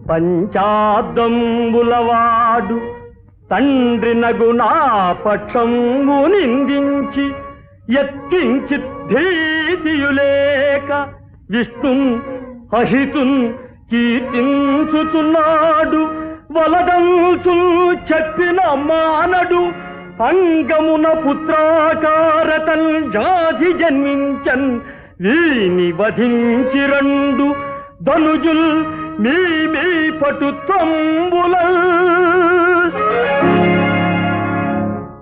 పంచాబ్దంబులవాడు తండ్రి నగు నా పక్షంబు నిందించి ఎత్తించి భీతియులేక విష్ణున్ అహితున్ కీర్తించుచున్నాడు వలదంసు చెప్పిన మానడు అంగమున పుత్రాకారతల్ జాతి జన్మించన్ వీని వధించి రెండు ధనుజుల్ మీ మీ పటుత్వంబుల